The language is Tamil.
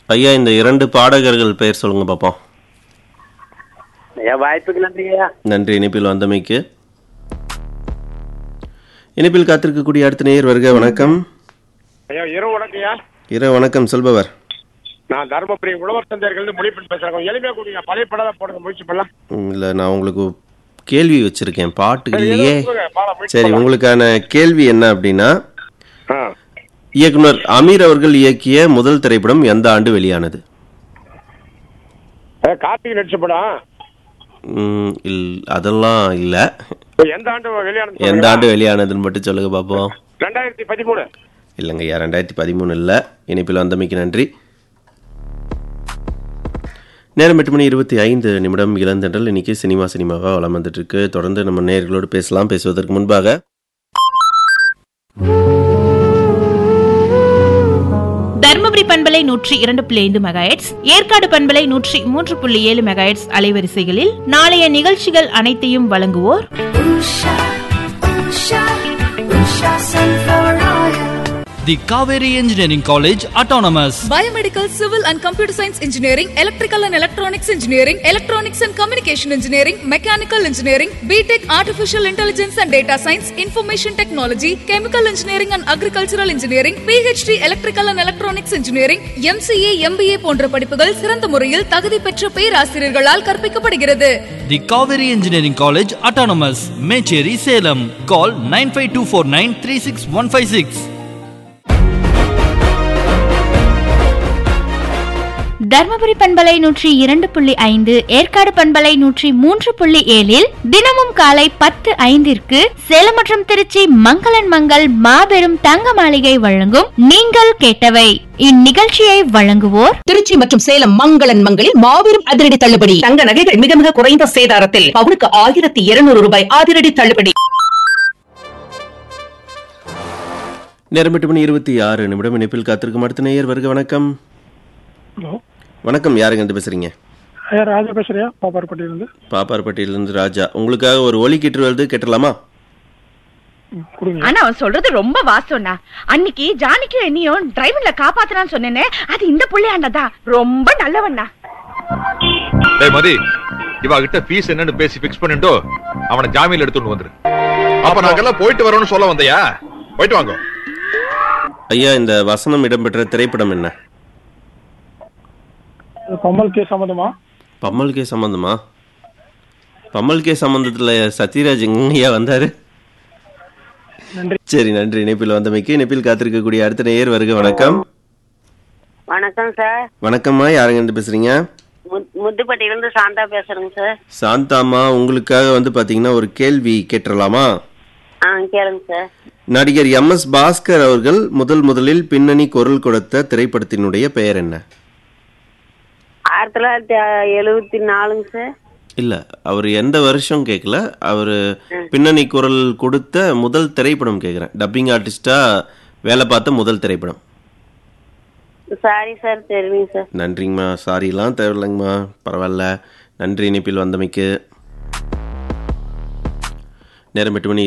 ஐயா இந்த இரண்டு பாடகர்கள் பெயர் சொல்லுங்க பார்ப்போம் ஐயா வாய்ப்புக்கு நன்றியா நன்றி இணைப்பில் வந்தமைக்கு இணைப்பில் காத்திருக்கக்கூடிய அடுத்த நேயர் வருக வணக்கம் ஐயா இரவு வணக்கம்யா இரவு வணக்கம் சொல்பவர் நான் தருமபுரி உழவர் சந்தையர்கள் முடிப்பெண் பேசுறேன் கொஞ்சம் எளிமையா கொடுங்க பழைய படம் போடுங்க முயற்சி பண்ணலாம் ம், இல்ல நான் உங்களுக்கு கேள்வி வச்சிருக்கேன் பாட்டு சரி, இல்லையே ஏதோ சொல்லுங்க, பாடம் முயற்சி சரி பண்ணலாம். உங்களுக்கான கேள்வி என்ன அப்படின்னா ஆ. இயக்குனர் அமீர் அவர்கள் இயக்கிய முதல் திரைப்படம் எந்த ஆண்டு வெளியானது அஹ், கார்த்திகை நடிச்ச படம் ம், இல் அதெல்லாம் இல்ல இப்ப எந்த ஆண்டு வெளியானது எந்த சொல்லுங்க. ஆண்டு வெளியானதுன்னு மட்டும் சொல்லுங்க பார்ப்போம் ரெண்டாயிரத்தி பதிமூணு இல்லைங்கய்யா ரெண்டாயிரத்தி பதிமூணு இல்ல இணைப்பில் வந்தமைக்கு நன்றி நேரம் எட்டு மணி இருபத்தி ஐந்து நிமிடம் இளந்தண்டல் இன்னைக்கு சினிமா சினிமாவா வளம் வந்துட்டு இருக்கு தொடர்ந்து நம்ம நேர்களோடு பேசலாம் பேசுவதற்கு முன்பாக தருமபுரி பண்பலை நூற்றி இரண்டு புள்ளி ஐந்து மெகாஹெட்ஸ் ஏற்காடு பண்பலை நூற்றி மூன்று புள்ளி ஏழு மெகாஹெட்ஸ் அலைவரிசைகளில் நாளைய நிகழ்ச்சிகள் அனைத்தையும் வழங்குவோர் Usha, Usha, Usha Sunflower Oil. The Kaveri Engineering College Autonomous. Biomedical, Civil and Computer Science Engineering, Electrical and Electronics Engineering, Electronics and Communication Engineering, Mechanical Engineering, BTech Artificial Intelligence and Data Science, Information Technology, Chemical Engineering and Agricultural Engineering, PhD Electrical and Electronics Engineering, MCA, MBA போன்ற படிப்புகள் சிறந்த முறையில் தகுதி பெற்ற பேராசிரியர்களால் கற்பிக்கப்படுகிறது The Kaveri Engineering College Autonomous. Mecheri Salem. Call 95249 36156. Dharmapuri பண்பலை நூற்றி இரண்டு புள்ளி ஐந்து ஏற்காடு பண்பலை நூற்றி மூன்று புள்ளி ஏழில் தினமும் காலை பத்து ஐந்திற்கு சேலம் மற்றும் திருச்சி மங்களன் மங்கள் மாபெரும் தங்க மாளிகை வழங்கும் நீங்கள் கேட்டவை இந்நிகழ்ச்சியை வழங்குவோர் திருச்சி மற்றும் சேலம் மங்களன் மங்களில் மாபெரும் அதிரடி தள்ளுபடி தங்க நகைகள் மிக மிக குறைந்த சேதாரத்தில் பவுனுக்கு ஆயிரத்தி இருநூறு ரூபாய் அதிரடி தள்ளுபடி நேரம் எட்டு மணி இருபத்தி ஆறு நிமிடம் இணைப்பில் காத்திருக்கும் அடுத்த நேயர் வருக வணக்கம் ஹலோ வணக்கம் யாருங்க இருந்து பேசுறீங்க ஐயா ராஜா பேசுறியா பாப்பார்பட்டியிலிருந்து பாப்பார்பட்டியிலிருந்து ராஜா உங்களுக்காக ஒரு ஒலி கிட்டு வருது கேட்டலாமா கொடுங்க ஆனா அவன் சொல்றது ரொம்ப வாசம்னா அன்னைக்கு ஜானிக்கும் என்னையும் டிரைவர்ல காப்பாத்தனான்னு சொன்னேனே அது இந்த புள்ளையாண்டதான் ரொம்ப நல்லவண்ணா டேய் மதி இவ கிட்ட ஃபீஸ் என்னன்னு பேசி ஃபிக்ஸ் பண்ணிட்டு அவனை ஜாமீன்ல எடுத்துட்டு வந்துரு அப்ப நாங்கெல்லாம் போயிட்டு வரோம்னு சொல்ல வந்தையா போயிட்டு வாங்க ஐயா இந்த வசனம் இடம்பெற்ற திரைப்படம் என்ன கமல் கே சம்மந்தமா பம்மல் கே சம்பந்தமா பம்மல் கே சம்பந்தத்துல சத்யராஜ் எங்கய்யா வந்தாரு நன்றி சரி நன்றி இணைப்பில் வந்தமைக்கு இணைப்பில் காத்திருக்கக்கூடிய அடுத்த நேயர் வருக வணக்கம் வணக்கம் சார் வணக்கம்மா யாருங்க இருந்து பேசுறீங்க முத்துப்பட்டியிலிருந்து சாந்தா பேசுறேங்க சார் சாந்தாம்மா உங்களுக்காக வந்து பாத்தீங்கன்னா ஒரு கேள்வி கேட்டுடலாமா ஆ கேளுங்க சார் நடிகர் எம் எஸ் பாஸ்கர் அவர்கள் முதல் முதலில் பின்னணி குரல் கொடுத்த திரைப்படத்தினுடைய பெயர் என்ன ஆயிரத்தி தொள்ளாயிரத்தி எழுபத்தி நாலுங்க சார் இல்ல அவர் எந்த வருஷம் கேட்கல அவர் பின்னணி குரல் கொடுத்த முதல் திரைப்படம் கேட்குறேன் டப்பிங் ஆர்டிஸ்டா வேலை பார்த்த முதல் திரைப்படம் சாரி சார் தெரியுங்க சார் நன்றிங்கம்மா சாரிலாம் தேவையில்லைங்கம்மா பரவாயில்ல நன்றி இணைப்பில் வந்தமைக்கு நேரம் எட்டு மணி